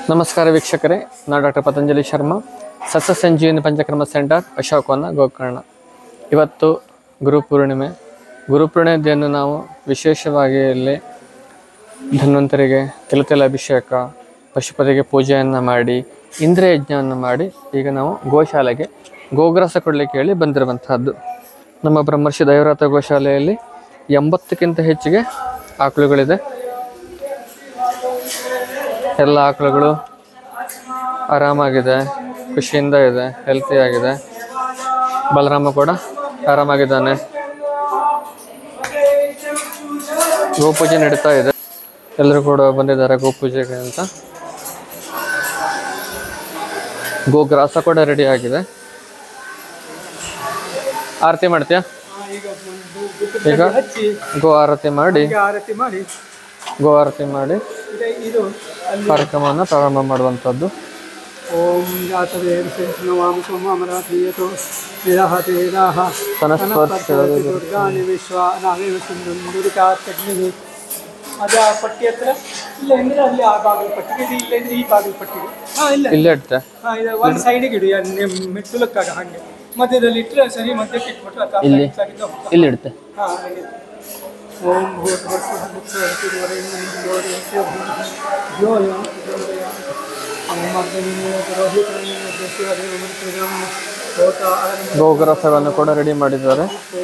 ನಮಸ್ಕಾರ ವೀಕ್ಷಕರೇ ನಾನು ಡಾಕ್ಟರ್ ಪತಂಜಲಿ ಶರ್ಮಾ ಸಸ್ಯ ಸಂಜೀವಿನಿ ಪಂಚಕರ್ಮ ಸೆಂಟರ್ ಅಶೋಕವನ ಗೋಕರ್ಣ ಇವತ್ತು ಗುರುಪೂರ್ಣಿಮೆ ಗುರುಪೂರ್ಣಿಮೆಯನ್ನು ನಾವು ವಿಶೇಷವಾಗಿ ಇಲ್ಲಿ ಧನ್ವಂತರಿಗೆ ತಿಲತೆಲ ಅಭಿಷೇಕ ಪಶುಪತಿಗೆ ಪೂಜೆಯನ್ನು ಮಾಡಿ ಇಂದ್ರ ಯಜ್ಞವನ್ನು ಮಾಡಿ ಈಗ ನಾವು ಗೋಶಾಲೆಗೆ ಗೋಗ್ರಾಸ ಕೊಡಲಿಕ್ಕೆ ಹೇಳಿ ಬಂದಿರುವಂತಹದ್ದು ನಮ್ಮ ಬ್ರಹ್ಮರ್ಷಿ ದೈವರಾತ ಗೋಶಾಲೆಯಲ್ಲಿ ಎಂಬತ್ತಕ್ಕಿಂತ ಹೆಚ್ಚಿಗೆ ಆಕಳುಗಳಿದೆ ಎಲ್ಲ ಆಕಳುಗಳು ಆರಾಮಾಗಿದೆ ಖುಷಿಯಿಂದ ಇದೆ ಹೆಲ್ತಿ ಆಗಿದೆ ಬಲರಾಮ ಕೂಡ ಆರಾಮಾಗಿದ್ದಾನೆ ಗೋಪೂಜೆ ನಡೀತಾ ಇದೆ ಎಲ್ಲರೂ ಕೂಡ ಬಂದಿದ್ದಾರೆ ಗೋಪೂಜೆಗೆ ಅಂತ ಗೋಗ್ರಾಸ ಕೂಡ ರೆಡಿ ಆಗಿದೆ ಆರತಿ ಮಾಡ್ತೀಯಾ ಈಗ ಗೋ ಆರತಿ ಮಾಡಿ ಈಗ ಆರತಿ ಮಾಡಿ ಗೋ ಆರತಿ ಮಾಡಿ ಇದೆ ಇದು ಅಲ್ಲಿ ಕಾರ್ಯಕ್ರಮವನ್ನು ಪ್ರಾರಂಭ ಮಾಡುವಂಥದ್ದು ಓಂ ಜಾತವೇರ್ಷೆ ನವಾಮ ಸೋಮಾಮರಾಧೀಯತೋ ನಿರಹತೆ ನಿರಾಹ ತನಸ್ಪರ್ಶ ದುರ್ಗಾನಿ ವಿಶ್ವ ನಾವೇವ ಸಿಂಧು ದುರ್ಗಾತ್ಮಿ ಅದ ಪಟ್ಟಿ ಹತ್ರ ಇಲ್ಲ ಅಂದ್ರೆ ಅಲ್ಲಿ ಆ ಬಾಗಿಲು ಪಟ್ಟಿಗೆ ಇದು ಇಲ್ಲ ಅಂದ್ರೆ ಈ ಬಾಗಿಲು ಪಟ್ಟಿಗೆ ಹಾ ಇಲ್ಲ ಇಲ್ಲೇ ಇಡ್ತೆ ಹಾ ಇದು ಒಂದು ಸೈಡಿಗೆ ಇಡಿ ಮೆಟ್ಟುಲಕ್ಕಾಗ ಹಾಗೆ ಮಧ್ಯದಲ್ಲಿ ಇಟ್ಟರೆ ಸರಿ ಮಧ್ಯಕ್ಕೆ ಇಟ್ಬಿಟ್ರೆ ಅದು ಇಲ್ಲಿ? ಆಗಿದ್ದು ಹೋಗ್ತದೆ. ಇಲ್ಲಿ ಇಡ್ತೆ ಹಾ ಹಾಗೆ ಓಂ ಭೂತ್ ಭೂತ್ ಭೂತ್ ಭೂತ್ ಯೋ ಯೋ ಗೋಗ್ರಾಸವನ್ನು ಕೂಡ ರೆಡಿ ಮಾಡಿದ್ದಾರೆ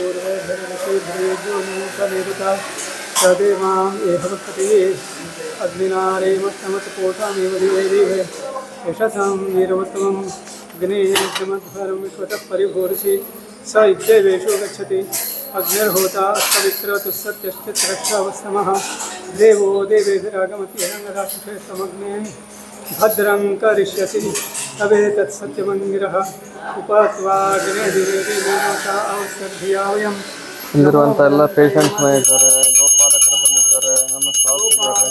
अग्निनारेमस्तमत्पोषामेव दिवे यशसां वीरवत्तमं अग्नेयमध्वरं विश्वतः परिभोरसि स इत्येवेषु गच्छति अग्निर्होता सवित्रतुस्सत्यश्चित्रक्षावस्तमः देवो देवेभिरागमति हिरण्यराक्षसे समग्ने भद्रं करिष्यति तवेतत्सत्यमन्दिरः उपात्वाग्नेदिवेदिमाता अवसर्धिया वयम् ಇಲ್ಲಿರುವಂತ ಎಲ್ಲ ಪೇಷಂಟ್ಸ್ ಇದ್ದಾರೆ ಗೋಪಾಲಕರು ಬಂದಿದ್ದಾರೆ ನಮ್ಮ ಸ್ಟಾಫ್ ಇದ್ದಾರೆ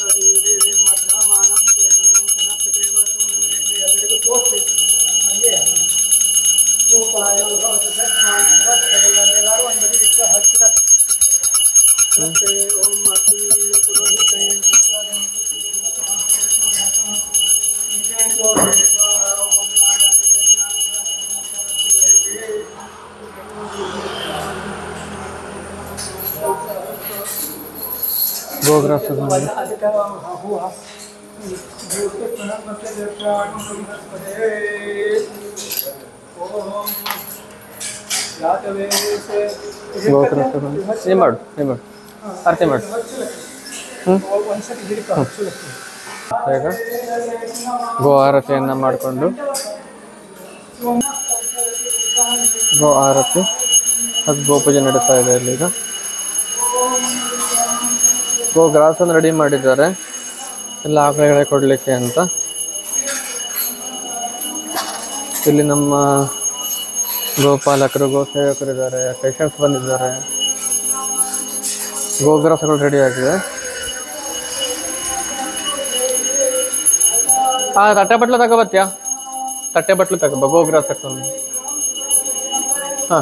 ಗೋಗ್ರಾಸ ಗೋಗ್ರಾಸ ಏ ಮಾಡು ಏ ಮಾಡು ಆರತಿ ಮಾಡು ಒಂದ್ಸತಿ ಹಿಡಿಕ ಹಚ್ಚುಲಕ್ಕೆ ಈಗ ಗೋ ಆರತಿಯನ್ನು ಮಾಡಿಕೊಂಡು ಗೋ ಆರತಿ ಹಾಗೂ ಗೋಪೂಜೆ ನಡೀತಾ ಇದೆ ಇಲ್ಲಿ ಈಗ ಗೋ ಗ್ರಾಸನ್ನು ರೆಡಿ ಮಾಡಿದ್ದಾರೆ ಎಲ್ಲ ಆಕಳುಗಳೇ ಕೊಡಲಿಕ್ಕೆ ಅಂತ ಇಲ್ಲಿ ನಮ್ಮ ಗೋಪಾಲಕರು ಗೋ ಸೇವಕರು ಇದ್ದಾರೆ ಪೇಷಂಟ್ಸ್ ಬಂದಿದ್ದಾರೆ ಗೋಗ್ರಾಸಗಳು ರೆಡಿ ಆಗಿದೆ ಹಾ ತಟ್ಟೆ ಬಟ್ಲು ತಗೋಬತ್ತೀಯಾ ತಟ್ಟೆ ಬಟ್ಲು ತಗೋಬ ಗೋಗ್ರಾಸ ತಕೊಂಡು ಹಾ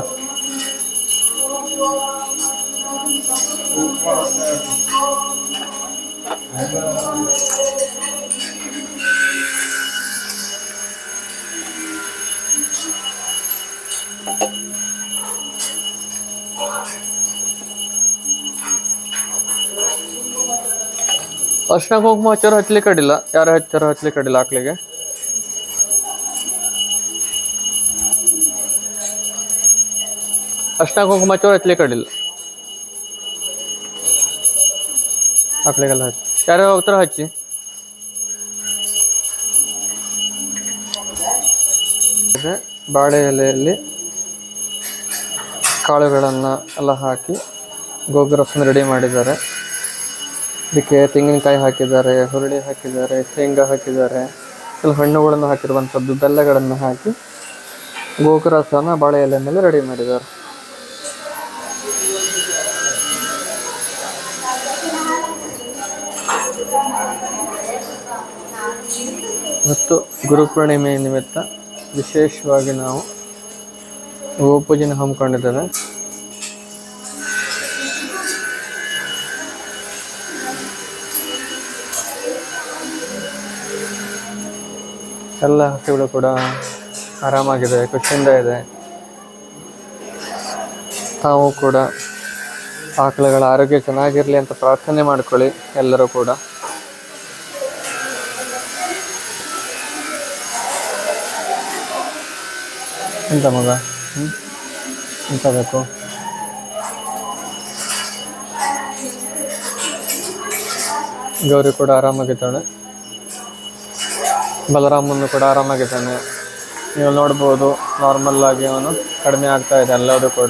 ಅರ್ಶಿನ ಕುಂಕುಮ ಹಚ್ಚೋರು ಹಚ್ಲಿಕ್ಕೆ ಅಡ್ಡಿಲ್ಲ ಯಾರು ಹಚ್ಚಾರೋ ಹಚ್ಲಿಕ್ಕೆ ಅಡ್ಡಿಲ್ಲ ಆಕಳಿಗೆ ಅರ್ಶಿನ ಕುಂಕುಮ ಹಚ್ಚೋರು ಹಚ್ಲಿಕ್ಕೆ ಅಡ್ಡಿಲ್ಲ ಆಕಳಿಗೆಲ್ಲ ಹಚ್ಚಿ ಯಾರು ಹೋಗ್ತಾರೋ ಹಚ್ಚಿ ಇದೆ ಬಾಳೆ ಎಲೆಯಲ್ಲಿ ಕಾಳುಗಳನ್ನು ಎಲ್ಲ ಹಾಕಿ ಗೋಗ್ರಫನ್ನು ರೆಡಿ ಮಾಡಿದ್ದಾರೆ ಇದಕ್ಕೆ ತೆಂಗಿನಕಾಯಿ ಹಾಕಿದ್ದಾರೆ ಹುರುಳಿ ಹಾಕಿದ್ದಾರೆ ಶೇಂಗಾ ಹಾಕಿದ್ದಾರೆ ಕೆಲವು ಹಣ್ಣುಗಳನ್ನು ಹಾಕಿರುವಂಥದ್ದು ಬೆಲ್ಲಗಳನ್ನು ಹಾಕಿ ಗೋಕುರಸನ ಬಾಳೆ ಎಲೆ ಮೇಲೆ ರೆಡಿ ಮಾಡಿದ್ದಾರೆ ಮತ್ತು ಗುರುಪೂರ್ಣಿಮೆ ನಿಮಿತ್ತ ವಿಶೇಷವಾಗಿ ನಾವು ಗೋಪೂಜೆನ ಹಮ್ಮಿಕೊಂಡಿದ್ದೇವೆ ಎಲ್ಲ ಹಸುಗಳು ಕೂಡ ಆರಾಮಾಗಿದೆ ಖುಷಿಯಿಂದ ಇದೆ ತಾವು ಕೂಡ ಆಕಳುಗಳ ಆರೋಗ್ಯ ಚೆನ್ನಾಗಿರಲಿ ಅಂತ ಪ್ರಾರ್ಥನೆ ಮಾಡ್ಕೊಳ್ಳಿ ಎಲ್ಲರೂ ಕೂಡ ಎಂತ ಮಗ ಹ್ಞೂ ಎಂತ ಬೇಕು ಗೌರಿ ಕೂಡ ಆರಾಮಾಗಿದ್ದಾಳೆ ಬಲರಾಮನ್ನು ಕೂಡ ಆರಾಮಾಗಿದ್ದಾನೆ ನೀವು ನೋಡ್ಬೋದು ನಾರ್ಮಲ್ ಆಗಿ ಅವನು ಕಡಿಮೆ ಆಗ್ತಾ ಇದೆ ಎಲ್ಲದೂ ಕೂಡ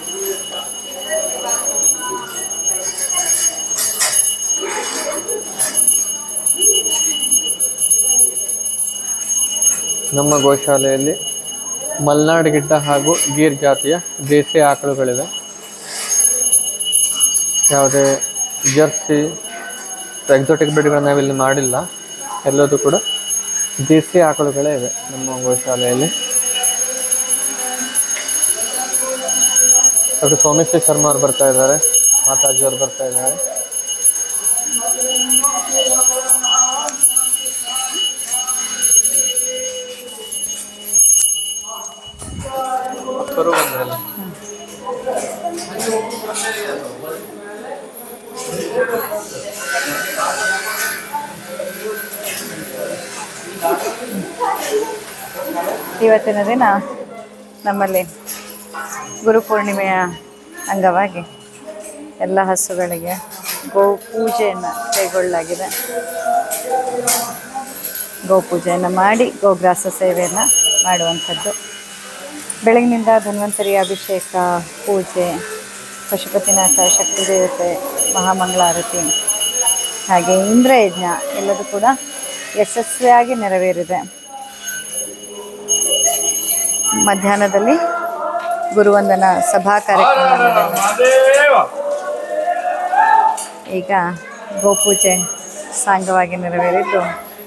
ನಮ್ಮ ಗೋಶಾಲೆಯಲ್ಲಿ ಮಲ್ನಾಡ್ ಗಿಡ್ಡ ಹಾಗೂ ಗೀರ್ ಜಾತಿಯ ದೇಸಿ ಆಕಳುಗಳಿವೆ ಯಾವುದೇ ಜರ್ಸಿ ಎಕ್ಸೋಟಿಕ್ ಬ್ರೀಡ್ಗಳನ್ನ ನಾವಿಲ್ಲಿ ಮಾಡಿಲ್ಲ ಎಲ್ಲದೂ ಕೂಡ ದೇಸಿ ಆಕಳುಗಳೇ ಇವೆ ನಮ್ಮ ಗೋಶಾಲೆಯಲ್ಲಿ ಡಾಕ್ಟರ್ ಸೋಮೇಶ್ವರ ಶರ್ಮಾ ಅವ್ರು ಬರ್ತಾ ಇದ್ದಾರೆ ಮಾತಾಜಿ ಅವ್ರು ಬರ್ತಾ ಇದ್ದಾರೆ ಮಕ್ಕಳು ಬಂದ್ರಲ್ಲ ಇವತ್ತಿನ ದಿನ ನಮ್ಮಲ್ಲಿ ಗುರುಪೂರ್ಣಿಮೆಯ ಅಂಗವಾಗಿ ಎಲ್ಲ ಹಸುಗಳಿಗೆ ಗೋ ಪೂಜೆಯನ್ನು ಕೈಗೊಳ್ಳಲಾಗಿದೆ ಗೋ ಪೂಜೆಯನ್ನು ಮಾಡಿ ಗೋಗ್ರಾಸ ಸೇವೆಯನ್ನು ಮಾಡುವಂಥದ್ದು ಬೆಳಗಿನಿಂದ ಧನ್ವಂತರಿ ಅಭಿಷೇಕ ಪೂಜೆ ಪಶುಪತಿನಾಥ ಶಕ್ತಿ ದೇವತೆ ಮಹಾಮಂಗಳಾರತಿ ಹಾಗೆ ಇಂದ್ರಯಜ್ಞ ಎಲ್ಲದೂ ಕೂಡ ಯಶಸ್ವಿಯಾಗಿ ನೆರವೇರಿದೆ ಮಧ್ಯಾಹ್ನದಲ್ಲಿ ಗುರುವಂದನ ಸಭಾ ಕಾರ್ಯಕ್ರಮ ನಡೆದಿದೆ. ಈಗ ಗೋಪೂಜೆ ಸಾಂಗವಾಗಿ ನೆರವೇರಿದ್ದು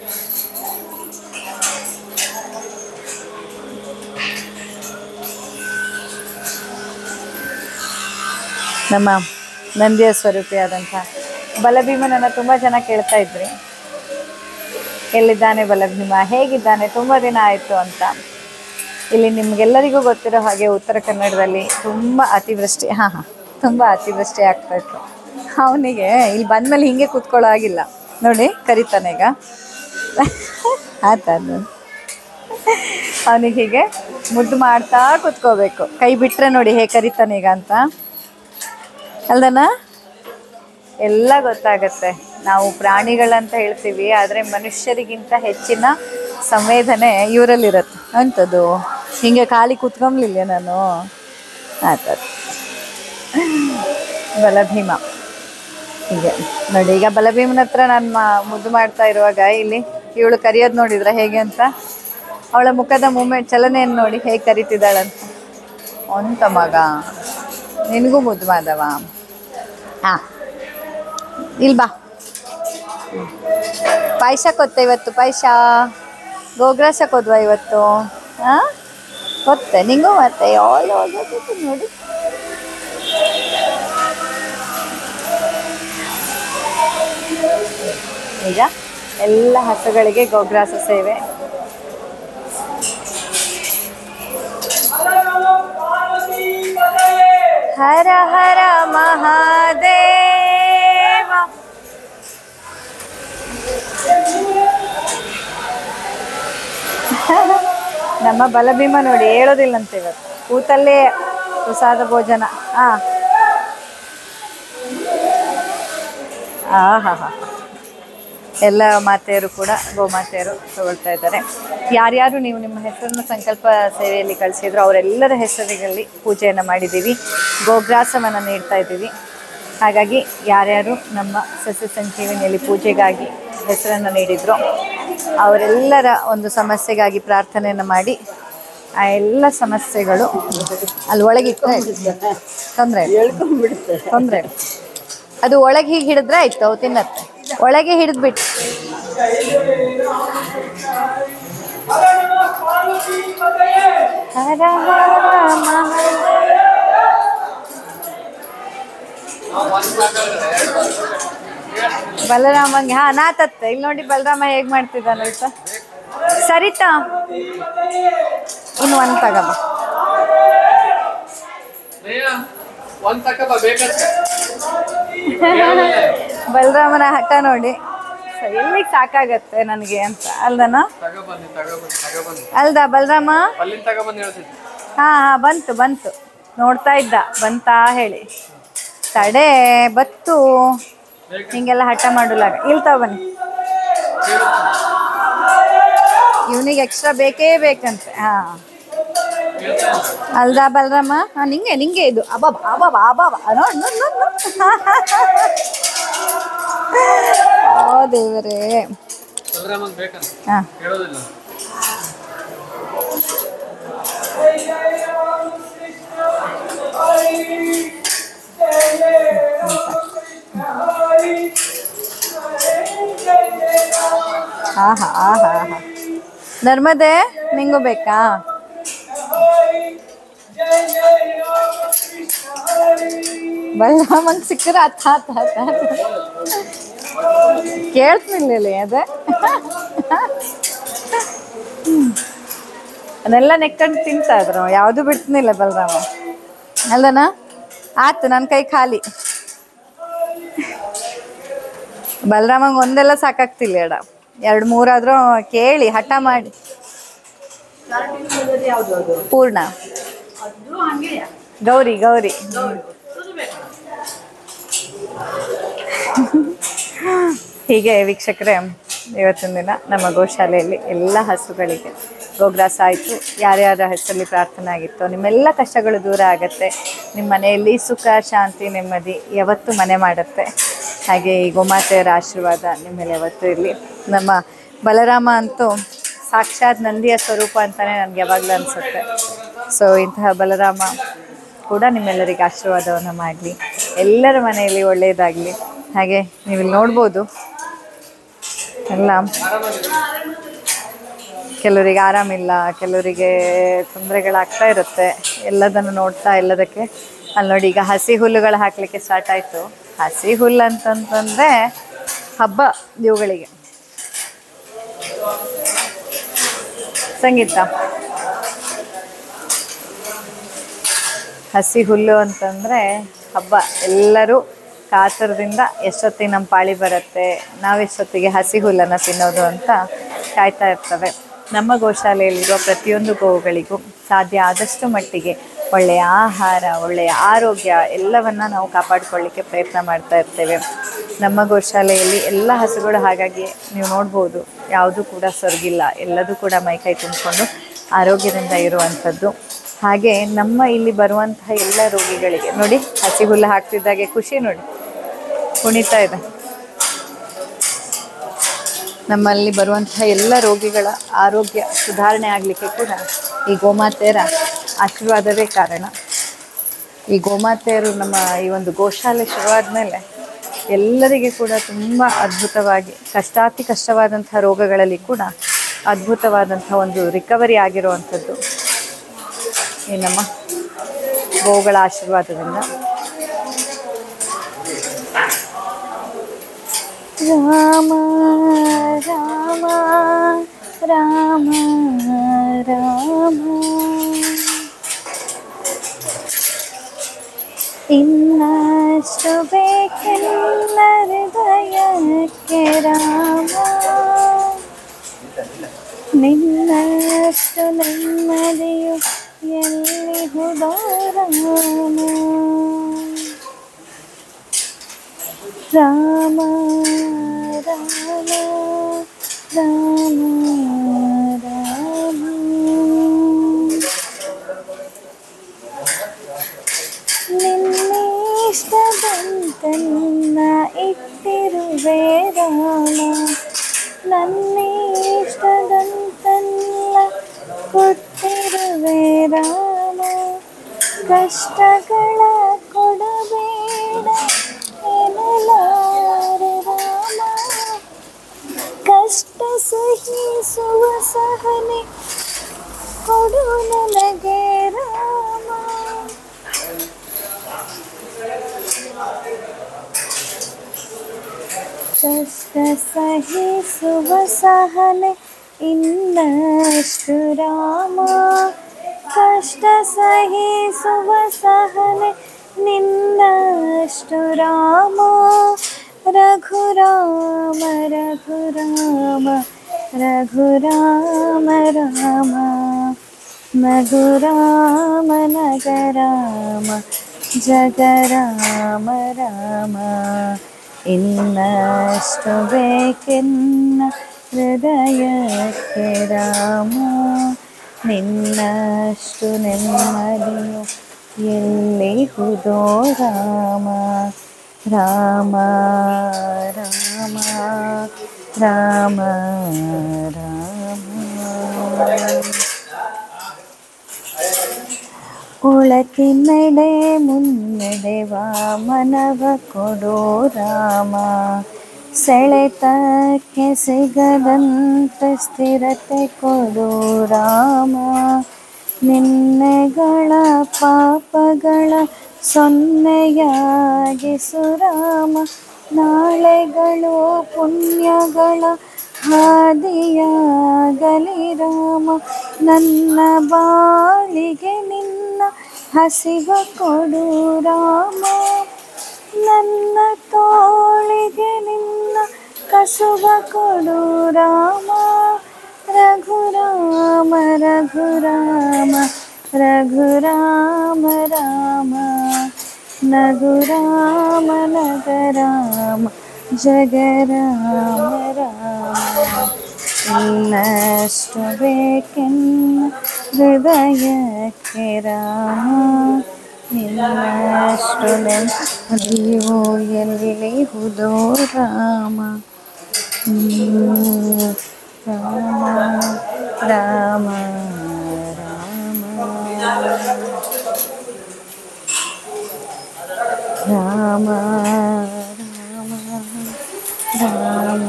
ನಮ್ಮ ನಂದಿಯ ಸ್ವರೂಪಿಯಾದಂಥ ಬಲಭೀಮನನ್ನು ತುಂಬ ಜನ ಕೇಳ್ತಾ ಇದ್ರಿ ಎಲ್ಲಿದ್ದಾನೆ ಬಲಭೀಮ ಹೇಗಿದ್ದಾನೆ ತುಂಬ ದಿನ ಆಯಿತು ಅಂತ ಇಲ್ಲಿ ನಿಮ್ಗೆಲ್ಲರಿಗೂ ಗೊತ್ತಿರೋ ಹಾಗೆ ಉತ್ತರ ಕನ್ನಡದಲ್ಲಿ ತುಂಬ ಅತಿವೃಷ್ಟಿ ಹಾಂ ಹಾಂ ತುಂಬ ಅತಿವೃಷ್ಟಿ ಆಗ್ತಾ ಇತ್ತು ಅವನಿಗೆ ಇಲ್ಲಿ ಬಂದಮೇಲೆ ಹಿಂಗೆ ಕೂತ್ಕೊಳ್ಳೋ ಆಗಿಲ್ಲ ನೋಡಿ ಕರಿತಾನೆ ಈಗ ಆತ ಅವನಿಗೆ ಹೀಗೆ ಮುದ್ದು ಮಾಡ್ತಾ ಕೂತ್ಕೋಬೇಕು ಕೈ ಬಿಟ್ಟರೆ ನೋಡಿ ಹೇಗೆ ಕರಿತಾನೆ ಈಗ ಅಂತ ಅಲ್ದನ ಎಲ್ಲ ಗೊತ್ತಾಗತ್ತೆ ನಾವು ಪ್ರಾಣಿಗಳಂತ ಹೇಳ್ತೀವಿ ಆದರೆ ಮನುಷ್ಯರಿಗಿಂತ ಹೆಚ್ಚಿನ ಸಂವೇದನೆ ಇವರಲ್ಲಿರುತ್ತೆ ಅಂಥದ್ದು ಹಿಂಗೆ ಖಾಲಿ ಕೂತ್ಕೊಂಬ್ಲಿಲ್ಲ ನಾನು ಆತದ ಬಲಭೀಮ ಹೀಗೆ ನೋಡಿ ಈಗ ಬಲಭೀಮನ ಹತ್ರ ನಾನು ಮಾ ಮುದ್ದು ಮಾಡ್ತಾ ಇರುವಾಗ ಇಲ್ಲಿ ಇವಳು ಕರಿಯೋದು ನೋಡಿದ್ರೆ ಹೇಗೆ ಅಂತ ಅವಳ ಮುಖದ ಮೂಮೆಂಟ್ ಚಲನೆಯನ್ನು ನೋಡಿ ಹೇಗೆ ಕರಿತಿದ್ದಾಳಂತ ಅಂತ ಮಗ ನಿನಗೂ ಮುದ್ದು ಮಾದವ ಹಾಂ ಇಲ್ಲಿ ಬಾ ಪಾಯಸ ಕೊತ್ತೆ ಇವತ್ತು ಪಾಯಸ ಗೋಗ್ರಾಸ ಕೊದ್ವಾ ಇವತ್ತು ಹಾಂ ಕೊತ್ತೆ ನಿಂಗೂ ಮತ್ತೆ ಯಾಳು ನೋಡಿ ಈಗ ಎಲ್ಲ ಹಸುಗಳಿಗೆ ಗೋಗ್ರಾಸ ಸೇವೆ ಹರ ಹರ ಮಹಾದೇವ ನಮ್ಮ ಬಲಭೀಮ ನೋಡಿ ಹೇಳೋದಿಲ್ಲಂತೆ ಇವತ್ತು ಕೂತಲ್ಲೇ ಪ್ರಸಾದ ಭೋಜನ ಹಾ ಹಾ ಹಾ ಎಲ್ಲ ಮಾತೆಯರು ಕೂಡ ಗೋಮಾತೆಯರು ತಗೊಳ್ತಾ ಇದ್ದಾರೆ ಯಾರ್ಯಾರು ನೀವು ನಿಮ್ಮ ಹೆಸರನ್ನು ಸಂಕಲ್ಪ ಸೇವೆಯಲ್ಲಿ ಕಳಿಸಿದ್ರು ಅವರೆಲ್ಲರ ಹೆಸರುಗಳಲ್ಲಿ ಪೂಜೆಯನ್ನು ಮಾಡಿದ್ದೀವಿ ಗೋಗ್ರಾಸವನ್ನು ನೀಡ್ತಾ ಇದ್ದೀವಿ ಹಾಗಾಗಿ ಯಾರ್ಯಾರು ನಮ್ಮ ಸಸ್ಯ ಸಂಜೀವಿನಿಯಲ್ಲಿ ಪೂಜೆಗಾಗಿ ಹೆಸರನ್ನು ನೀಡಿದ್ರು ಅವರೆಲ್ಲರ ಒಂದು ಸಮಸ್ಯೆಗಾಗಿ ಪ್ರಾರ್ಥನೆಯನ್ನು ಮಾಡಿ ಆ ಎಲ್ಲ ಸಮಸ್ಯೆಗಳು ಅಲ್ಲಿ ಒಳಗೆ ತೊಂದರೆ ತೊಂದರೆ ಅದು ಒಳಗೆ ಹೀಗೆ ಹಿಡಿದ್ರೆ ಆಯ್ತು ಅವು ತಿನ್ನತ್ತೆ ಒಳಗೆ ಹಿಡಿದ್ಬಿಟ್ಟು ಹರ ಹರ ಮಹಾದೇವ. ಬಲರಾಮಂಗೆ ಹಾ ನಾ ತತ್ತೆ ಇಲ್ಲಿ ನೋಡಿ ಬಲರಾಮ ಹೇಗ್ ಮಾಡ್ತಿದ್ದಾನೆ ಆಯ್ತಾ ಸರಿತಾ ಇನ್ನು ಒಂದು ತಗಬ ಒಂದ್ ತಕ ಬೇಕಂತ ಬಲರಾಮನ ಹಠ ನೋಡಿ ಸೊ ಎಲ್ಲಿಗೆ ಸಾಕಾಗತ್ತೆ ನನಗೆ ಅಂತ ಅಲ್ದನ ತಗೊಬನ್ನಿ ತಗೊಬನ್ನಿ ತಗೊಬನ್ನಿ ಅಲ್ದ ಬಲರಾಮ ಅಲ್ಲಿಂದ ತಗೊಬನ್ನಿ ಹೇಳ್ತಿದ್ದೆ ಹಾ ಹಾ ಬಂತು ಬಂತು ನೋಡ್ತಾ ಇದ್ದ ಬಂತಾ ಹೇಳಿ ತಡೆ ಬತ್ತು ಹಿಂಗೆಲ್ಲ ಹಠ ಮಾಡಲಾಗ ಇಲ್ತಾ ಬನ್ನಿ ಇವನಿಗೆ ಎಕ್ಸ್ಟ್ರಾ ಬೇಕೇ ಬೇಕಂತೆ ಹಾ ಅಲ್ದಾ ಬಲರಾಮ ಹಾ ನಿಂಗೆ ನಿಂಗೆ ಇದು ಅಬಾಬ ಅಬಾಬ ಅಬಾಬ ನೋಡ್ ನೋಡ್ ನೋಡ್ ನೋಡ್. ಓ ದೇವರೇ ಬಲರಾಮನ್ ಬೇಕಂತ ಹಾ ಹೇಳೋದಿಲ್ಲ ಆಹಾ ಆಹಾ ಆಹಾ ನರ್ಮದೆ ನಿಂಗೂ ಬೇಕಾ ಬಲರಾಮನ್ ಸಿಕ್ಕರೆ ಅತ್ತ ಅತ್ತ ಅತ್ತ ಕೇಳ್ತಿರ್ಲಿಲ್ಲ ಅದೇ ಹ್ಮ್. ಅದೆಲ್ಲ ನೆಕ್ಕೊಂಡು ತಿಂತಾ ಇದ್ರು ಯಾವುದು ಬಿಡ್ತಿನಿಲ್ಲ ಬಲರಾಮ ಅಲ್ದನ ಆತು ನನ್ನ ಕೈ ಖಾಲಿ ಬಲರಾಮಂಗೆ ಒಂದೆಲ್ಲ ಸಾಕಾಗ್ತಿಲ್ಲ ಎಡ ಎರಡು ಮೂರಾದ್ರೂ ಕೇಳಿ ಹಠ ಮಾಡಿ ಪೂರ್ಣ ಗೌರಿ ಗೌರಿ ಹೀಗೆ ವೀಕ್ಷಕರೇ ಇವತ್ತಿನ ದಿನ ನಮ್ಮ ಗೋಶಾಲೆಯಲ್ಲಿ ಎಲ್ಲ ಹಸುಗಳಿಗೆ ಗೋಗ್ರಾಸ ಆಯಿತು ಯಾರ್ಯಾರ ಹೆಸರಲ್ಲಿ ಪ್ರಾರ್ಥನೆ ಆಗಿತ್ತು ನಿಮ್ಮೆಲ್ಲ ಕಷ್ಟಗಳು ದೂರ ಆಗುತ್ತೆ ನಿಮ್ಮ ಮನೆಯಲ್ಲಿ ಸುಖ ಶಾಂತಿ ನೆಮ್ಮದಿ ಯಾವತ್ತೂ ಮನೆ ಮಾಡುತ್ತೆ ಹಾಗೆ ಈ ಗೋಮಾತೆಯರ ಆಶೀರ್ವಾದ ನಿಮ್ಮ ಮೇಲೆ ಯಾವತ್ತೂ ಇರಲಿ ನಮ್ಮ ಬಲರಾಮ ಅಂತೂ ಸಾಕ್ಷಾತ್ ನಂದಿಯ ಸ್ವರೂಪ ಅಂತಲೇ ನನಗೆ ಯಾವಾಗಲೂ ಅನಿಸುತ್ತೆ ಸೊ ಇಂತಹ ಬಲರಾಮ ಕೂಡ ನಿಮ್ಮೆಲ್ಲರಿಗೆ ಆಶೀರ್ವಾದವನ್ನು ಮಾಡಲಿ ಎಲ್ಲರ ಮನೆಯಲ್ಲಿ ಒಳ್ಳೆಯದಾಗಲಿ ಹಾಗೆ ನೀವು ಇಲ್ಲಿ ನೋಡ್ಬೋದು ಎಲ್ಲ ಕೆಲವರಿಗೆ ಆರಾಮಿಲ್ಲ ಕೆಲವರಿಗೆ ತೊಂದರೆಗಳಾಗ್ತಾ ಇರುತ್ತೆ ಎಲ್ಲದನ್ನು ನೋಡ್ತಾ ಎಲ್ಲದಕ್ಕೆ ಅಲ್ಲಿ ನೋಡಿ ಈಗ ಹಸಿ ಹುಲ್ಲುಗಳು ಹಾಕಲಿಕ್ಕೆ ಸ್ಟಾರ್ಟ್ ಆಯಿತು ಹಸಿ ಹುಲ್ಲು ಅಂತಂತಂದರೆ ಹಬ್ಬ ಇವುಗಳಿಗೆ ಸಂಗೀತ ಹಸಿ ಹುಲ್ಲು ಅಂತಂದರೆ ಹಬ್ಬ ಎಲ್ಲರೂ ಕಾತರದಿಂದ ಎಷ್ಟೊತ್ತಿಗೆ ನಮ್ಮ ಪಾಳಿ ಬರುತ್ತೆ ನಾವೆಷ್ಟೊತ್ತಿಗೆ ಹಸಿ ಹುಲ್ಲನ್ನು ತಿನ್ನೋದು ಅಂತ ಕಾಯ್ತಾ ಇರ್ತವೆ ನಮ್ಮ ಗೋಶಾಲೆಯಲ್ಲಿರುವ ಪ್ರತಿಯೊಂದು ಗೋವುಗಳಿಗೂ ಸಾಧ್ಯ ಆದಷ್ಟು ಮಟ್ಟಿಗೆ ಒಳ್ಳೆಯ ಆಹಾರ ಒಳ್ಳೆಯ ಆರೋಗ್ಯ ಎಲ್ಲವನ್ನು ನಾವು ಕಾಪಾಡಿಕೊಳ್ಳಿಕ್ಕೆ ಪ್ರಯತ್ನ ಮಾಡ್ತಾ ಇರ್ತೇವೆ ನಮ್ಮ ಗೋಶಾಲೆಯಲ್ಲಿ ಎಲ್ಲ ಹಸುಗಳು ಹಾಗಾಗಿ ನೀವು ನೋಡ್ಬೋದು ಯಾವುದೂ ಕೂಡ ಸೊರಗಿಲ್ಲ ಎಲ್ಲದೂ ಕೂಡ ಮೈಕೈ ತುಂಬಿಕೊಂಡು ಆರೋಗ್ಯದಿಂದ ಇರುವಂಥದ್ದು ಹಾಗೆ ನಮ್ಮ ಇಲ್ಲಿ ಬರುವಂತಹ ಎಲ್ಲ ರೋಗಿಗಳಿಗೆ ನೋಡಿ ಹಸಿ ಹುಲ್ಲು ಹಾಕ್ತಿದ್ದಾಗೆ ಖುಷಿ ನೋಡಿ ಕುಣಿತಾ ಇದೆ ನಮ್ಮಲ್ಲಿ ಬರುವಂತಹ ಎಲ್ಲ ರೋಗಿಗಳ ಆರೋಗ್ಯ ಸುಧಾರಣೆ ಆಗಲಿಕ್ಕೆ ಕೂಡ ಈ ಗೋಮಾತೆಯರ ಆಶೀರ್ವಾದವೇ ಕಾರಣ ಈ ಗೋಮಾತೆಯರು ನಮ್ಮ ಈ ಒಂದು ಗೋಶಾಲೆ ಶುರುವಾದ ಮೇಲೆ ಎಲ್ಲರಿಗೆ ಕೂಡ ತುಂಬ ಅದ್ಭುತವಾಗಿ ಕಷ್ಟಾತಿ ಕಷ್ಟವಾದಂತಹ ರೋಗಗಳಲ್ಲಿ ಕೂಡ ಅದ್ಭುತವಾದಂತಹ ಒಂದು ರಿಕವರಿ ಆಗಿರುವಂಥದ್ದು ಈ ನಮ್ಮ ಗೋವುಗಳ ಆಶೀರ್ವಾದದಿಂದ ರಾಮ ರಾಮ ರಾಮ ರಾಮ ಇನ್ನಷ್ಟು ಬೇಕೆಲ್ಲ ಹೃದಯಕ್ಕೆ ರಾಮ ನಿನ್ನಷ್ಟು ನೆಮ್ಮದಿಯು ಎಲ್ಲಿ ಹುದೋ ರಾಮ ರಾಮ ರಾಮ ರಾಮ ರಾಮ ನಿನ್ನಿಷ್ಟದಂತನ್ನ ಇಟ್ಟಿರುವೆ ರಾಮ ನನ್ನಿಷ್ಟದಂತಲ್ಲ ಕೊಟ್ಟಿರುವೆ ರಾಮ ಕಷ್ಟಗಳ ಕೊಡಬೇಡ ಎನ್ನಲಾರೆ ರಾಮ ಕಷ್ಟ ಸಹಿಸುವ ಸಹನೆ ಕೊಡು ನನಗೆ ರಾಮ ಕಷ್ಟ ಸಹಿಸುವ ಸಹನೆ ಇನ್ನಷ್ಟು ರಾಮ ಕಷ್ಟ ಸಹಿಸುವ ಸಹನೆ ನಿನ್ನಷ್ಟು ರಾಮ ರಘುರಾಮ ರಘುರಾಮ ರಘುರಾಮ ರಾಮ ನಗುರಾಮ ನಗರಾಮ ಜಗರಾಮ ರಾಮ ಇನ್ನಷ್ಟು ಬೇಕೆನ್ನ ಹೃದಯಕ್ಕೆ ರಾಮ ನಿನ್ನಷ್ಟು ನೆಮ್ಮದಿಯು ಎಲ್ಲಿಹುದೋ ರಾಮ ರಾಮ ರಾಮ ರಾಮ ರಾಮ ಉಳತಿನ್ನಡೆ ಮುನ್ನಡೆವ ಮನವ ಕೊಡೋ ರಾಮ ಸೆಳೆತಕ್ಕೆ ಸಿಗದಂತ ಸ್ಥಿರತೆ ಕೊಡು ರಾಮ ನಿನ್ನೆಗಳ ಪಾಪಗಳ ಸೊನ್ನೆಯಾಗಿಸು ರಾಮ ನಾಳೆಗಳು ಪುಣ್ಯಗಳ ಹಾದಿಯಾಗಲಿ ರಾಮ ನನ್ನ ಬಾಳಿಗೆ ನಿನ್ನ ಹಸಿವ ಕೊಡು ರಾಮ ನನ್ನ ತೋಳಿಗೆ ನಿನ್ನ ಕಸುವ ಕೊಡು ರಾಮ ರಘುರಾಮ ರಘುರಾಮ ರಘುರಾಮ ರಾಮ ನಗುರಾಮ ನಗರಾಮ ಜಗರಾಮ ರಾಮ ಇನ್ನಷ್ಟು ಬೇಕೆನ್ನ ಹೃದಯಕ್ಕೆ ರಾಮ ನಿನ್ನಷ್ಟು ನೆಮ್ಮದಿಯು ಎಲ್ಲಿಹುದೋ ರಾಮ ಹ್ಮ್. ರಾಮ ರಾಮ ರಾಮ ರಾಮ ರಾಮ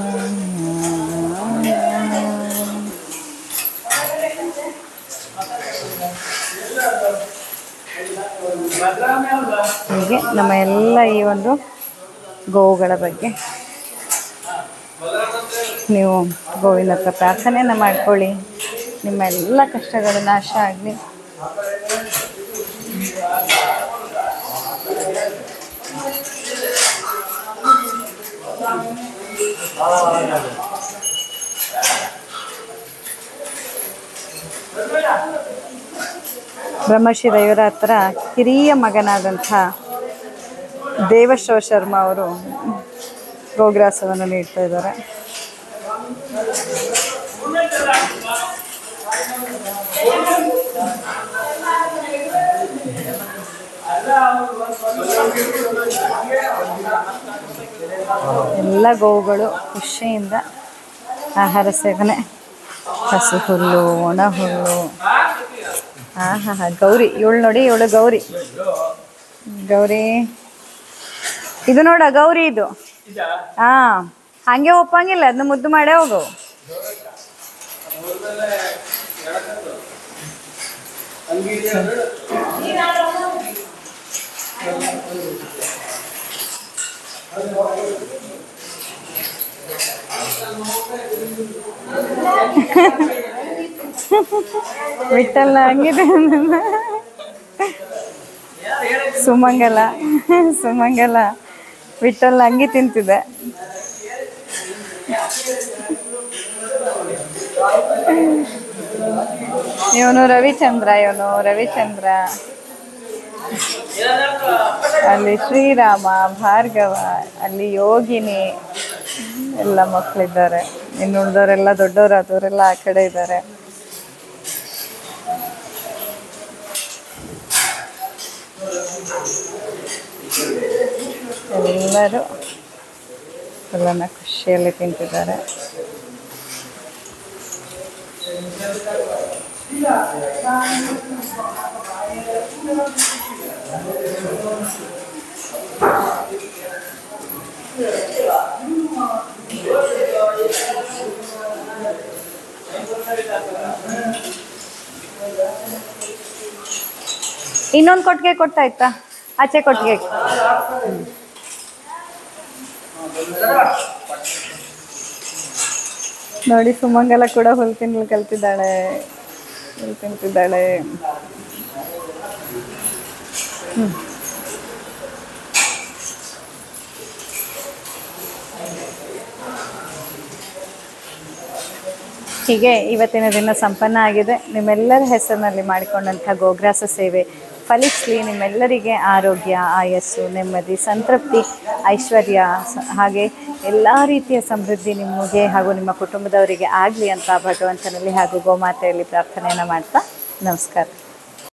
ರಾಮ ಹೀಗೆ ನಮ್ಮ ಎಲ್ಲ ಈ ಒಂದು ಗೋವುಗಳ ಬಗ್ಗೆ ನೀವು ಗೋವಿನ ಹತ್ರ ಪ್ರಾರ್ಥನೆಯನ್ನು ಮಾಡ್ಕೊಳ್ಳಿ ನಿಮ್ಮ ಎಲ್ಲ ಕಷ್ಟಗಳು ನಾಶ ಆಗಲಿ ಬ್ರಹ್ಮಶ್ರೀ ದೇವರ ಹತ್ರ ಹಿರಿಯ ಮಗನಾದಂಥ ದೇವಶ್ವ ಶರ್ಮಾ ಅವರು ಗೋಗ್ರಾಸವನ್ನು ನೀಡ್ತಾ ಇದ್ದಾರೆ ಎಲ್ಲ ಗೋವುಗಳು ಖುಷಿಯಿಂದ ಆಹಾರ ಸೇವನೆ ಹಸು ಹುಲ್ಲು ಒಣ ಹುಲ್ಲು ಹಾ ಹಾ ಹಾ ಗೌರಿ ಇವಳು ನೋಡಿ ಇವಳು ಗೌರಿ ಗೌರಿ ಇದು ನೋಡ ಗೌರಿ ಇದು ಹಾ ಹಂಗೆ ಒಪ್ಪಂಗಿಲ್ಲ ಅದನ್ನ ಮುದ್ದು ಮಾಡೇ ಹೋಗು ಬಿಟ್ಟಲ್ಲ ಹಂಗಿದೆ ಸುಮಂಗಲ ಸುಮಂಗಲ ಬಿಟ್ಟಲ್ಲ ಅಂಗಿ ತಿಂತಿದೆ ಇವನು ರವಿಚಂದ್ರ ಇವನು ರವಿಚಂದ್ರ ಅಲ್ಲಿ ಶ್ರೀರಾಮ ಭಾರ್ಗವ ಅಲ್ಲಿ ಯೋಗಿನಿ ಎಲ್ಲ ಮಕ್ಕಳಿದ್ದಾರೆ ಇನ್ನು ಉಳಿದವರೆಲ್ಲ ದೊಡ್ಡವರಾದವರೆಲ್ಲ ಆ ಕಡೆ ಇದ್ದಾರೆ ಎಲ್ಲರೂ ಎಲ್ಲನ ಖುಷಿಯಲ್ಲಿ ತಿಂತಿದ್ದಾರೆ ಇನ್ನೊಂದು ಕೊಟ್ಟಿಗೆ ಕೊಟ್ಟಾಯ್ತಾ ಆಚೆ ಕೊಟ್ಟಿಗೆ ನೋಡಿ ಸುಮಂಗಲ ಕೂಡ ಹುಲ್ ತಿನ್ನಲು ಕಲ್ತಿದ್ದಾಳೆ ಹುಲ್ ತಿಂತಿದ್ದಾಳೆ ಹ್ಮ್. ಹೀಗೆ ಇವತ್ತಿನ ದಿನ ಸಂಪನ್ನ ಆಗಿದೆ ನಿಮ್ಮೆಲ್ಲರ ಹೆಸರಿನಲ್ಲಿ ಮಾಡಿಕೊಂಡಂಥ ಗೋಗ್ರಾಸ ಸೇವೆ ಫಲಿಸಲಿ ನಿಮ್ಮೆಲ್ಲರಿಗೆ ಆರೋಗ್ಯ ಆಯಸ್ಸು ನೆಮ್ಮದಿ ಸಂತೃಪ್ತಿ ಐಶ್ವರ್ಯ ಸ- ಹಾಗೆ ಎಲ್ಲ ರೀತಿಯ ಸಮೃದ್ಧಿ ನಿಮಗೆ ಹಾಗೂ ನಿಮ್ಮ ಕುಟುಂಬದವರಿಗೆ ಆಗಲಿ ಅಂತ ಭಗವಂತನಲ್ಲಿ ಹಾಗೂ ಗೋಮಾತೆಯಲ್ಲಿ ಪ್ರಾರ್ಥನೆಯನ್ನು ಮಾಡ್ತಾ ನಮಸ್ಕಾರ